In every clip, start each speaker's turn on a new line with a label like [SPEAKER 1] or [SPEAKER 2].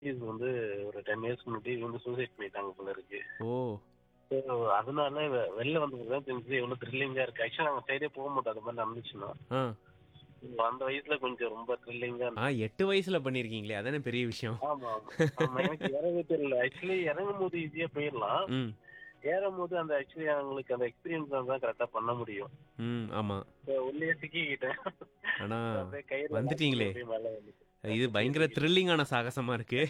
[SPEAKER 1] இது வந்து ஒரு 10 இயர்ஸ்க்கு முன்னாடி இவங்க சூசைட் பண்ணிட்டாங்க போல இருக்கு.
[SPEAKER 2] ஓ!
[SPEAKER 1] ஸோ அதனால வெ வெளில வந்ததுக்கு தான் தெரிஞ்சது எவ்வளோ த்ரில்லிங்கா இருக்கு. ஆக்சுவலா நாங்க சைடே போ மாட்டோம் அது மாதிரி நடந்துச்சுன்னா.
[SPEAKER 2] ஆ.
[SPEAKER 1] அந்த வயசுல கொஞ்சம் ரொம்ப த்ரில்லிங்கா
[SPEAKER 2] ஆ 8 வயசுல பண்ணியிருக்கீங்களே! அதானே பெரிய விஷயம்.
[SPEAKER 1] ஆமா, ஆமா. ஆமா எனக்கு ஏறவே தெரியல. ஆக்சுவலி இறங்கும்போது ஈஸியா போயிரலாம்.
[SPEAKER 2] ம்.
[SPEAKER 1] ஏறும்போது அந்த ஆக்சுவலி அவங்களுக்கு அந்த எக்ஸ்பீரியன்ஸ் தான் கரெக்ட்டா பண்ண முடியும்.
[SPEAKER 2] ம். ஆமா.
[SPEAKER 1] ஸோ உள்ளயே சிக்கிக்கிட்டேன்.
[SPEAKER 2] ஆனா,
[SPEAKER 1] அப்படியே கயிறுல
[SPEAKER 2] வந்துட்டீங்களே!
[SPEAKER 1] அப்படியே மேல வந்துட்டேன்.
[SPEAKER 2] இது பயங்கர த்ரில்லிங்கான சாகசமா இருக்கு.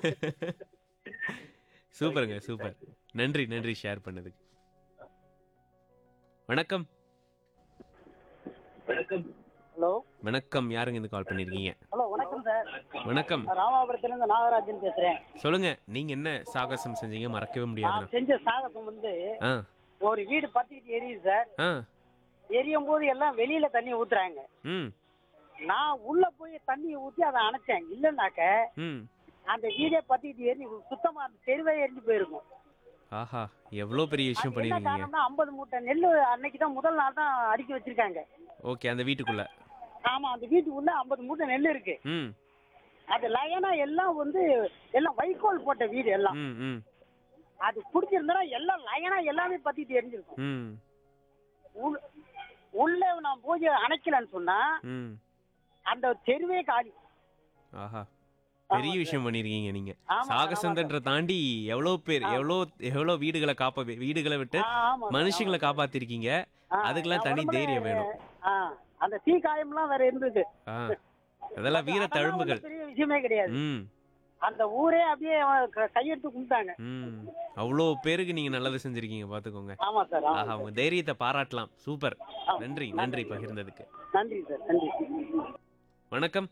[SPEAKER 2] சூப்பருங்க,
[SPEAKER 1] Thank you,
[SPEAKER 2] super.
[SPEAKER 1] thank you.
[SPEAKER 2] நன்றி, நன்றி ஷேர் பண்ணதுக்கு. வணக்கம்.
[SPEAKER 1] வணக்கம்.
[SPEAKER 3] ஹலோ
[SPEAKER 2] வணக்கம். யாருங்க இருந்து கால் பண்ணியிருக்கீங்க?
[SPEAKER 3] ஹலோ வணக்கம் சார்
[SPEAKER 2] வணக்கம்.
[SPEAKER 3] நான் ராமாபுரத்துலேருந்து நாகராஜன் பேசுகிறேன்
[SPEAKER 2] சொல்லுங்க. நீங்க என்ன சாகசம் செஞ்சீங்க? மறக்கவே முடியாதுன்னு.
[SPEAKER 3] நான் செஞ்ச சாகசம் வந்து
[SPEAKER 2] ஆ.
[SPEAKER 3] ஒரு வீடு பத்திக்கிட்டு எரியுது சார்
[SPEAKER 2] ஆ.
[SPEAKER 3] எரியும் போது எல்லாம் வெளியில தண்ணி ஊத்துறாங்க
[SPEAKER 2] ம்.
[SPEAKER 3] நான் உள்ள போய் தண்ணியை ஊத்தி அதை அணைச்சேன் இல்லைன்னாக்க
[SPEAKER 2] ம்.
[SPEAKER 3] அந்த வீடே பத்திக்கிட்டு எரி சுத்தமா அந்த தெருவே எரிஞ்சு போயிருக்கும்
[SPEAKER 2] ஆஹா! எவ்ளோ பெரிய விஷயம்
[SPEAKER 3] அது என்ன
[SPEAKER 2] பண்ணியிருக்கீங்க.
[SPEAKER 3] காரணம்னா ஐம்பது மூட்டை நெல் அன்னைக்கு தான் முதல் நாள் தான் அடுக்கி வச்சிருக்காங்க
[SPEAKER 2] ஓகே. அந்த வீட்டுக்குள்ள.
[SPEAKER 3] ஆமா அந்த வீட்டுக்குள்ள ஐம்பது மூட்டை நெல் இருக்கு
[SPEAKER 2] ம்.
[SPEAKER 3] அது லயனா எல்லாம் வந்து எல்லாம் வைக்கோல் போட்ட வீடு எல்லாம்
[SPEAKER 2] ம். ம்.
[SPEAKER 3] அது பிடிச்சிருந்தா எல்லாம் லயனா எல்லாமே பத்திட்டு எரிஞ்சிருக்கும்
[SPEAKER 2] ம்.
[SPEAKER 3] உள்- உள்ள நான் போய் அணைக்கலன்னு சொன்னா
[SPEAKER 2] ம்.
[SPEAKER 3] அந்த தெருவே காலி
[SPEAKER 2] ஆஹா! பெரிய
[SPEAKER 3] ஆமா
[SPEAKER 2] விஷயம் பண்ணியிருக்கீங்க நீங்க.
[SPEAKER 3] ஆமா,
[SPEAKER 2] சாகசந்தன்ற தாண்டி எவ்வளோ பேர்
[SPEAKER 3] ஆ.
[SPEAKER 2] எவ்வளோ எவ்வளோ வீடுகளை காப்ப வீடுகளை விட்டு
[SPEAKER 3] ஆ, ஆமா சார்,
[SPEAKER 2] மனுஷங்களை
[SPEAKER 3] ஆமா சார்.
[SPEAKER 2] காப்பாத்திருக்கீங்க.
[SPEAKER 3] ஆ,
[SPEAKER 2] அதுக்கெல்லாம்
[SPEAKER 3] என்
[SPEAKER 2] தனி
[SPEAKER 3] உடம்புல,
[SPEAKER 2] தைரியம் வேணும்.
[SPEAKER 3] ஆ, அந்த தீ காயம்லாம் வேற இருந்தது
[SPEAKER 2] ஆ. அதெல்லாம் வீர
[SPEAKER 3] அதெல்லாம்
[SPEAKER 2] தழும்புகள்.
[SPEAKER 3] ஒண்ணும் பெரிய விஷயமே கிடையாது
[SPEAKER 2] ம்.
[SPEAKER 3] அந்த ஊரே அப்படியே க- கையெடுத்து கும்பிட்டாங்க
[SPEAKER 2] ம். அவ்வளோ பேருக்கு நீங்க நல்லது செஞ்சிருக்கீங்க பாத்துக்கோங்க.
[SPEAKER 3] ஆமா சார் ஆமா
[SPEAKER 2] ஆஹா
[SPEAKER 3] சார்.
[SPEAKER 2] உங்க தைரியத்தை பாராட்டலாம். சூப்பர்.
[SPEAKER 3] ஆ,
[SPEAKER 2] நன்றி, நன்றி பகிர்ந்ததுக்கு.
[SPEAKER 3] நன்றி சார் நன்றி
[SPEAKER 2] வணக்கம்.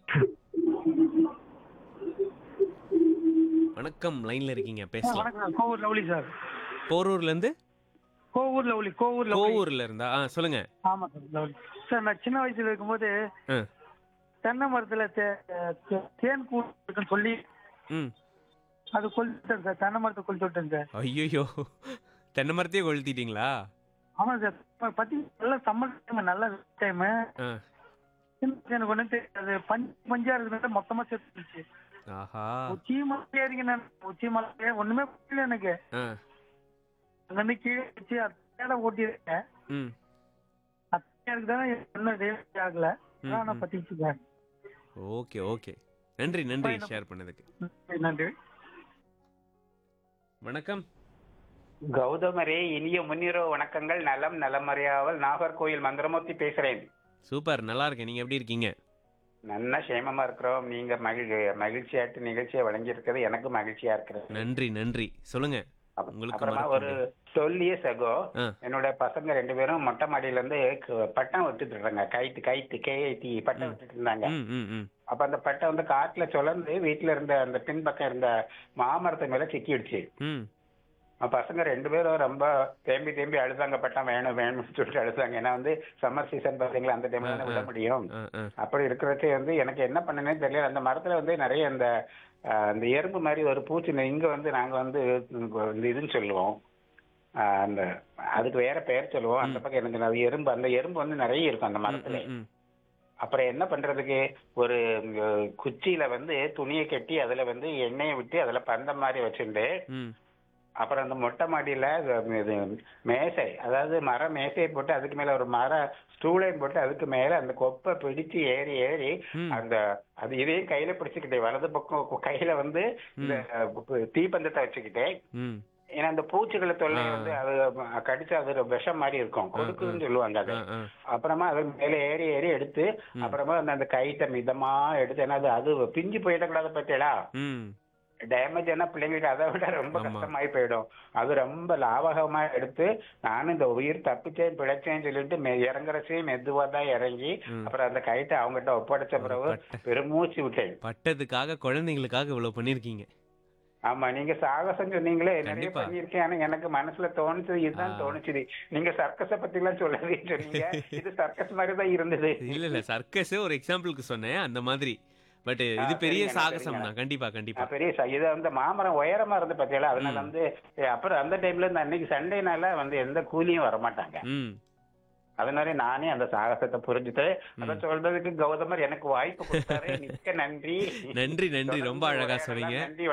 [SPEAKER 2] வணக்கம் லைன்ல இருக்கீங்க பேசலாம்.
[SPEAKER 4] வணக்கம் கோவூர் லவ்லி சார்
[SPEAKER 2] போரூர்ல இருந்து
[SPEAKER 4] கோவூர் லவ்லி கோவூர் லவ்லி
[SPEAKER 2] கோவூர்ல இருந்தா ஆ சொல்லுங்க.
[SPEAKER 4] ஆமா சார் லவ்லி சார் நான் சின்ன வயசுல இருக்கும்போது
[SPEAKER 2] ஆ.
[SPEAKER 4] தென்னை மரத்துல தே- தே- தேன் கூடு இருக்குன்னு சொல்லி
[SPEAKER 2] ம்.
[SPEAKER 4] அது கொளுத்துட்டேன் சார் தென்னை மரத்தை கொளுத்து விட்டேன் சார்
[SPEAKER 2] ஐயோ தென்னை மரத்தையே கொளுத்திட்டீங்களா?
[SPEAKER 4] ஆமா சார் இப்ப பத்தி நல்ல சம்மர் டைம் நல்ல டைம்
[SPEAKER 2] ஆ.
[SPEAKER 4] எனக்கு ஒண்ணு அது பஞ்சு பஞ்சா இருக்கிறது மொத்தமா செத்துருச்சு
[SPEAKER 2] ஆஹா.
[SPEAKER 4] உச்சி மலை ஏறிங்க நான் உச்சி மலை ஒண்ணுமே புரியல எனக்கு
[SPEAKER 2] ஆ.
[SPEAKER 4] அங்க இருந்து கீழே வச்சு அத்தையால ஓட்டியிருக்கேன்
[SPEAKER 2] ம்.
[SPEAKER 4] அத்தையாருக்கு தானே ஒன்னும் டேமேஜ் ஆகல
[SPEAKER 2] ம்,
[SPEAKER 4] ஆனா நான்
[SPEAKER 2] ம்.
[SPEAKER 4] பத்திச்சு சார்
[SPEAKER 2] ஓகே ஓகே. நன்றி நன்றி ஷேர் பண்ணதுக்கு.
[SPEAKER 4] நன்றி
[SPEAKER 2] வணக்கம்.
[SPEAKER 5] கௌதமரே இனிய முன்னிரவு வணக்கங்கள் நலம் நலமறியாவல் நாகர்கோயில் மந்திரமூர்த்தி பேசுறேன்
[SPEAKER 2] சூப்பர் நல்லா இருக்கேன். நீங்க எப்படி இருக்கீங்க?
[SPEAKER 5] நல்ல சேமமா இருக்கிறோம் நீங்க மகிழ் மகிழ்ச்சியாட்டு நிகழ்ச்சியை வழங்கி இருக்கிறது எனக்கு மகிழ்ச்சியா இருக்கிறது
[SPEAKER 2] நன்றி நன்றி. சொல்லுங்க.
[SPEAKER 5] அப்-
[SPEAKER 2] உங்களுக்கு
[SPEAKER 5] அப்புறமா
[SPEAKER 2] மறக்க
[SPEAKER 5] ஒரு டுவெல் இயர்ஸ் அகோ
[SPEAKER 2] ஆ.
[SPEAKER 5] என்னோட பசங்க ரெண்டு பேரும் மொட்டை மாடியில இருந்து க- பட்டம் விட்டுட்டு இருந்தாங்க கைத்து கைத்து கேஐடி பட்டம்
[SPEAKER 2] ம்.
[SPEAKER 5] விட்டுட்டு இருந்தாங்க
[SPEAKER 2] ம் ம் ம்.
[SPEAKER 5] அப்ப அந்த பட்டம் வந்து காட்டுல சுழந்து வீட்டுல இருந்த அந்த பின்பக்கம் இருந்த மாமரத்து மேல சிக்கிடுச்சு
[SPEAKER 2] ம்.
[SPEAKER 5] அப்ப பசங்க ரெண்டு பேரும் ரொம்ப தேம்பி தேம்பி அழுதாங்க பட்டம் வேணும் வேணும்னு சொல்லிட்டு அழுதாங்க ஏன்னா வந்து சம்மர் சீசன் பாத்தீங்களா அந்த டைம்ல தானே
[SPEAKER 2] ஆ,
[SPEAKER 5] விட
[SPEAKER 2] ஆ.
[SPEAKER 5] முடியும்
[SPEAKER 2] ஆ ஆ.
[SPEAKER 5] அப்படி இருக்கிறதுக்கு வந்து எனக்கு என்ன பண்ணனே தெரியல அந்த மரத்துல வந்து நிறைய அந்த ஆஹ், அந்த எறும்பு மாதிரி ஒரு பூச்சி நெ- இங்க வந்து நாங்க வந்து இந்த இதுன்னு சொல்லுவோம் ஆஹ், அந்த அதுக்கு வேற பெயர் சொல்லுவோம் அந்த
[SPEAKER 2] ம்.
[SPEAKER 5] பக்கம் எனக்கு அது எறும்பு அந்த எறும்பு வந்து நிறைய இருக்கும் அந்த
[SPEAKER 2] ம்,
[SPEAKER 5] மரத்துல
[SPEAKER 2] ம், ம்.
[SPEAKER 5] அப்புறம் என்ன பண்றதுக்கு ஒரு ம், குச்சியில வந்து துணியை கட்டி அதுல வந்து எண்ணெயை விட்டு அதுல பந்தம் மாதிரி வச்சுட்டு
[SPEAKER 2] ம்.
[SPEAKER 5] அப்புறம் அந்த மொட்டை மாடியில இது- இது மேசை அதாவது மர மேசையை போட்டு அதுக்கு மேல ஒரு மர ஸ்டூலையும் போட்டு அதுக்கு மேல அந்த கொப்பை பிடிச்சு ஏறி ஏறி
[SPEAKER 2] ம்.
[SPEAKER 5] அந்த அது இதையும் கையில பிடிச்சுக்கிட்டேன் வலது பக்கம் கு- கையில வந்து இந்த கு- தீப்பந்தத்தை வச்சுக்கிட்டேன்
[SPEAKER 2] ம்.
[SPEAKER 5] ஏன்னா அந்த பூச்சிகளை தொல்லை
[SPEAKER 2] ஆ.
[SPEAKER 5] வந்து அது கடிச்சா அது ஒரு விஷம் மாதிரி இருக்கும் கொடுக்குன்னு சொல்லுவாங்க அது
[SPEAKER 2] ஆ ஆ.
[SPEAKER 5] அப்புறமா அது மேல ஏறி ஏறி எடுத்து
[SPEAKER 2] ம்.
[SPEAKER 5] அப்புறமா அந்த அந்த கைத்தை மிதமா எடுத்து ஏன்னா அது அது பிஞ்சு போயிடக்கூடாது பத்தியடா
[SPEAKER 2] ம்.
[SPEAKER 5] டேமேஜ் ஆனா பிள்ளைங்களுக்கு அதை விட ரொம்ப
[SPEAKER 2] ஆமா.
[SPEAKER 5] கஷ்டமாயி போயிடும் அது ரொம்ப லாபகமா எடுத்து நானும் இந்த உயிர் தப்பிச்சேன் பிழைச்சேன்னு சொல்லிட்டு மெ- இறங்குறச்சே மெதுவா தான் இறங்கி
[SPEAKER 2] ம்.
[SPEAKER 5] அப்புறம் அந்த கைத்தை அவங்ககிட்ட ஒப்படைச்ச பிறகு
[SPEAKER 2] பட்ட-
[SPEAKER 5] பெருமூச்சு விட்டேன்
[SPEAKER 2] பட்டதுக்காக குழந்தைங்களுக்காக இவ்வளவு பண்ணிருக்கீங்க.
[SPEAKER 5] ஆமா நீங்க சாகசம் சொன்னீங்களே நிறைய
[SPEAKER 2] கண்டிப்பா.
[SPEAKER 5] பண்ணிருக்கேன் ஆனா எனக்கு மனசுல தோணுச்சு இதுதான்
[SPEAKER 2] ஆ.
[SPEAKER 5] தோணுச்சுது நீங்க சர்க்கஸ பத்தி எல்லாம் சொல்லவே சொன்னீங்க இது சர்க்கஸ் மாதிரி தான் இருந்தது
[SPEAKER 2] இல்ல இல்ல சர்க்கஸ் ஒரு எக்ஸாம்பிளுக்கு சொன்னேன் அந்த மாதிரி. பட்
[SPEAKER 5] ஆ,
[SPEAKER 2] இது பெரிய
[SPEAKER 5] சரிங்கண்ணா,
[SPEAKER 2] சாகசம்
[SPEAKER 5] சரிங்கண்ணா.
[SPEAKER 2] தான் கண்டிப்பா
[SPEAKER 5] ஆ,
[SPEAKER 2] கண்டிப்பா.
[SPEAKER 5] பெரிய ச- இது அந்த மாமரம் உயரமா இருந்து பாத்தீங்களா அதனால
[SPEAKER 2] ம்.
[SPEAKER 5] வந்து ஏ, அப்புறம் அந்த டைம்ல இந்த அன்னைக்கு சண்டேனால வந்து எந்த கூலியும் வர மாட்டாங்க
[SPEAKER 2] ம்.
[SPEAKER 5] அதனால நானே அந்த சாகசத்தை புரிஞ்சுட்டு அதை
[SPEAKER 2] ம்.
[SPEAKER 5] சொல்றதுக்கு கௌதமர் எனக்கு வாய்ப்பு கொடுத்தாரு மிக்க நன்றி
[SPEAKER 2] நன்றி நன்றி ரொம்ப
[SPEAKER 5] தொடர்ந்து
[SPEAKER 2] அழகா
[SPEAKER 5] உரையாடலாம்.
[SPEAKER 2] சொன்னீங்க.
[SPEAKER 5] நன்றி